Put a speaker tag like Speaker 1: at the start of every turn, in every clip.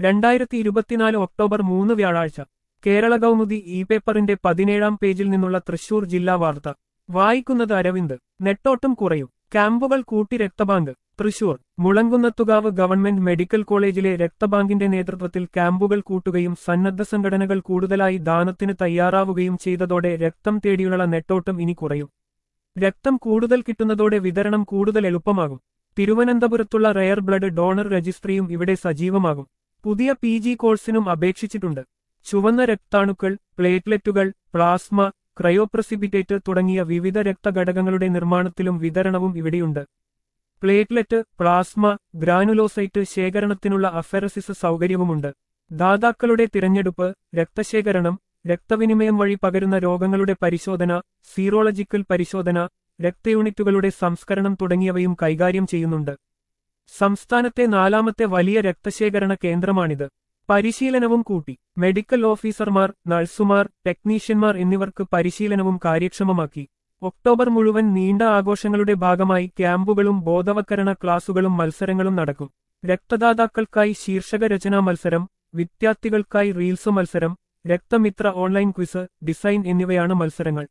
Speaker 1: രണ്ടായിരത്തി ഇരുപത്തിനാല് ഒക്ടോബർ മൂന്ന് വ്യാഴാഴ്ച കേരള കൗമുദി ഇ പേപ്പറിന്റെ പതിനേഴാം പേജിൽ നിന്നുള്ള തൃശൂർ ജില്ലാ വാർത്ത വായിക്കുന്നത് അരവിന്ദ് നെട്ടോട്ടം കുറയും ക്യാമ്പുകൾ കൂട്ടി രക്തബാങ്ക് തൃശൂർ മുളങ്കുന്നത്തുകാവ് ഗവൺമെന്റ് മെഡിക്കൽ കോളേജിലെ രക്തബാങ്കിന്റെ നേതൃത്വത്തിൽ ക്യാമ്പുകൾ കൂട്ടുകയും സന്നദ്ധ സംഘടനകൾ കൂടുതലായി ദാനത്തിന് തയ്യാറാവുകയും ചെയ്തതോടെ രക്തം തേടിയുള്ള നെട്ടോട്ടം ഇനി കുറയും രക്തം കൂടുതൽ കിട്ടുന്നതോടെ വിതരണം കൂടുതൽ എളുപ്പമാകും തിരുവനന്തപുരത്തുള്ള റെയർ ബ്ലഡ് ഡോണർ രജിസ്ട്രിയും ഇവിടെ സജീവമാകും പുതിയ പി ജി കോഴ്സിനും അപേക്ഷിച്ചിട്ടുണ്ട് ചുവന്ന രക്താണുക്കൾ പ്ലേറ്റ്ലെറ്റുകൾ പ്ലാസ്മ ക്രയോപ്രസിബിറ്റേറ്റ് തുടങ്ങിയ വിവിധ രക്തഘടകങ്ങളുടെ നിർമ്മാണത്തിലും വിതരണവും ഇവിടെയുണ്ട് പ്ലേറ്റ്ലെറ്റ് പ്ലാസ്മ ഗ്രാനുലോസൈറ്റ് ശേഖരണത്തിനുള്ള അഫെറസിസ് സൗകര്യവുമുണ്ട് ദാതാക്കളുടെ തിരഞ്ഞെടുപ്പ് രക്തശേഖരണം രക്തവിനിമയം വഴി പകരുന്ന രോഗങ്ങളുടെ പരിശോധന സീറോളജിക്കൽ പരിശോധന രക്തയൂണിറ്റുകളുടെ സംസ്കരണം തുടങ്ങിയവയും കൈകാര്യം ചെയ്യുന്നുണ്ട് സംസ്ഥാനത്തെ നാലാമത്തെ വലിയ രക്തശേഖരണ കേന്ദ്രമാണിത് പരിശീലനവും കൂട്ടി മെഡിക്കൽ ഓഫീസർമാർ നഴ്സുമാർ ടെക്നീഷ്യന്മാർ എന്നിവർക്ക് പരിശീലനവും കാര്യക്ഷമമാക്കി ഒക്ടോബർ മുഴുവൻ നീണ്ട ആഘോഷങ്ങളുടെ ഭാഗമായി ക്യാമ്പുകളും ബോധവൽക്കരണ ക്ലാസുകളും മത്സരങ്ങളും നടക്കും രക്തദാതാക്കൾക്കായി ശീർഷക രചനാ മത്സരം വിദ്യാർത്ഥികൾക്കായി റീൽസ് മത്സരം രക്തമിത്ര ഓൺലൈൻ ക്വിസ് ഡിസൈൻ എന്നിവയാണ് മത്സരങ്ങൾ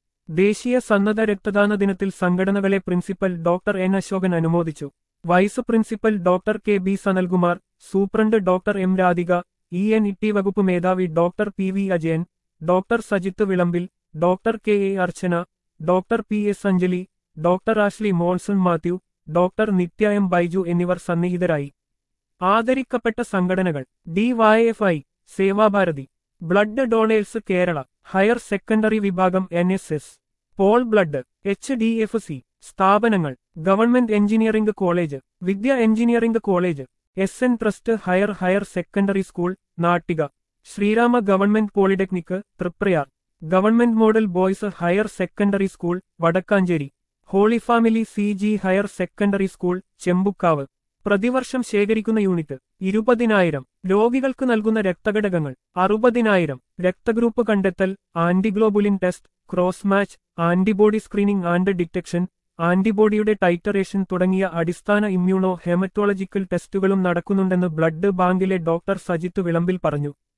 Speaker 1: ദേശീയ സന്നദ്ധ രക്തദാന ദിനത്തിൽ സംഘടനകളെ പ്രിൻസിപ്പൽ ഡോക്ടർ എൻ അശോകൻ അനുമോദിച്ചു vice principal doctor K B Sanalkumar superintendent doctor M Radhika E N E T വകുപ്പ് മേധാവി doctor P V Ajayan doctor Sajith Vilambil doctor K A Archana doctor P S Anjali doctor Ashley Molson Mathew doctor Nithya M Baiju എന്നിവർ സന്നിഹിതരായി ആദരിക്കപ്പെട്ട സംഘടനകൾ D Y F I Sevabharathi blood donors Kerala higher secondary വിഭാഗം N S S Pol blood H D F C സ്ഥാപനങ്ങൾ government engineering college Vidya engineering college S N trust higher higher secondary school Nattika Sreerama government polytechnic Triprayar government model boys higher secondary school Vadakkanchery holy family C G higher secondary school Chembukkavu പ്രതിവർഷം ശേഖരിക്കുന്ന unit ഇരുപതിനായിരം രോഗികൾക്ക് നൽകുന്ന രക്തഘടകങ്ങൾ അറുപതിനായിരം രക്തഗ്രൂപ്പ് കണ്ടെത്തൽ antiglobulin test cross match antibody screening and detection ആന്റിബോഡിയുടെ titration തുടങ്ങിയ അടിസ്ഥാന ഇമ്മ്യൂണോ ഹെമറ്റോളജിക്കൽ ടെസ്റ്റുകളും നടക്കുന്നുണ്ടെന്ന് ബ്ലഡ് ബാങ്കിലെ ഡോക്ടർ സജിത്ത് വിളമ്പിൽ പറഞ്ഞു